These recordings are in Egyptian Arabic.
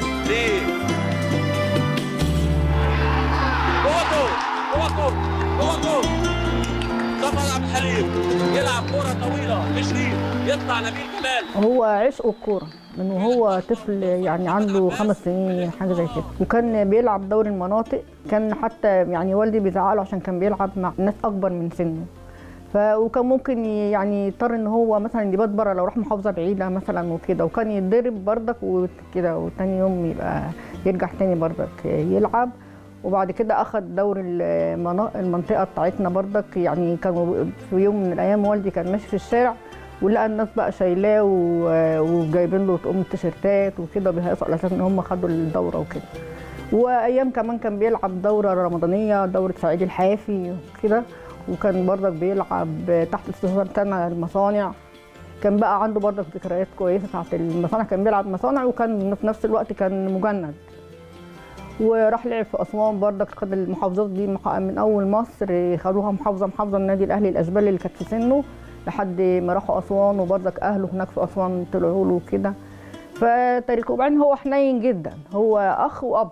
ليه جوه جول جوه جول جوه جول صفر عبد الحليم يلعب كرة طويلة لشريف يطلع نبيل كمال هو عشق الكورة من وهو طفل يعني عنده خمس سنين حاجة زي كده وكان بيلعب دوري المناطق كان حتى يعني والدي بيزعله عشان كان بيلعب مع ناس أكبر من سنه ف وكان ممكن ي- يعني يضطر ان هو مثلا يبات بره لو راح محافظه بعيده مثلا وكده وكان يتضرب بردك وكده وتاني يوم يبقى يرجع تاني بردك يلعب وبعد كده اخد دور المنا- المنطقه بتاعتنا بردك يعني كانوا في يوم من الايام والدي كان ماشي في الشارع ولقى الناس بقى شايلاه و- وجايبين له طقم التيشيرتات وكده بيهيصوا على اساس ان هم خدوا الدوره وكده وايام كمان كان بيلعب دوره رمضانيه دوره سعيد الحافي وكده وكان برضك بيلعب تحت 16 سنه المصانع كان بقى عنده برضك ذكريات كويسه تحت المصانع كان بيلعب مصانع وكان في نفس الوقت كان مجند وراح لعب في اسوان برضك خد المحافظات دي مح- من اول مصر خدوها محافظه محافظه النادي الاهلي الاشبال اللي كانت في سنه لحد ما راحوا اسوان وبرضك اهله هناك في اسوان طلعوا له وكده فتاريخه وبعدين هو حنين جدا هو اخ واب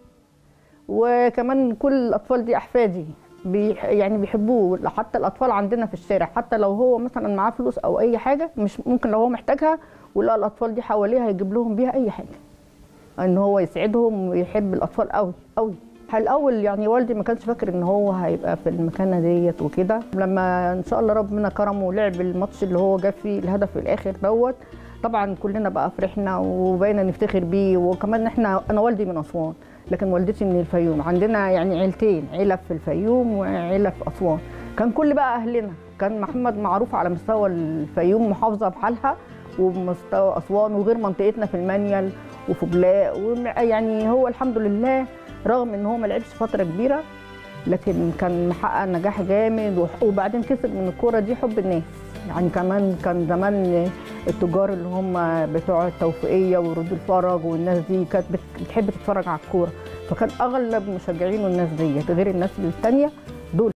وكمان كل الاطفال دي احفادي بيح يعني بيحبوه حتى الاطفال عندنا في الشارع حتى لو هو مثلا معاه فلوس او اي حاجه مش ممكن لو هو محتاجها ولقى الاطفال دي حواليه هيجيب لهم بيها اي حاجه ان هو يسعدهم ويحب الاطفال قوي قوي الاول يعني والدي ما كانش فاكر ان هو هيبقى في المكانه ديت وكده لما ان شاء الله ربنا كرمه ولعب الماتش اللي هو جاب فيه الهدف في الاخر دوت طبعا كلنا بقى فرحنا وبقينا نفتخر بيه وكمان احنا انا والدي من اسوان لكن والدتي من الفيوم عندنا يعني عيلتين عيله في الفيوم وعيله في اسوان كان كل بقى اهلنا كان محمد معروف على مستوى الفيوم محافظه بحالها ومستوى اسوان وغير منطقتنا في المنيل وفي بلاء وم- يعني هو الحمد لله رغم ان هو ما لعبش فتره كبيره لكن كان محقق نجاح جامد وح- وبعدين كسب من الكوره دي حب الناس يعني كمان كان زمان التجار اللي هم بتوع التوفيقيه ورود الفرج والناس دي كانت بت- بتحب تتفرج على الكوره فكان اغلب مشجعينه الناس ديت غير الناس التانيه دول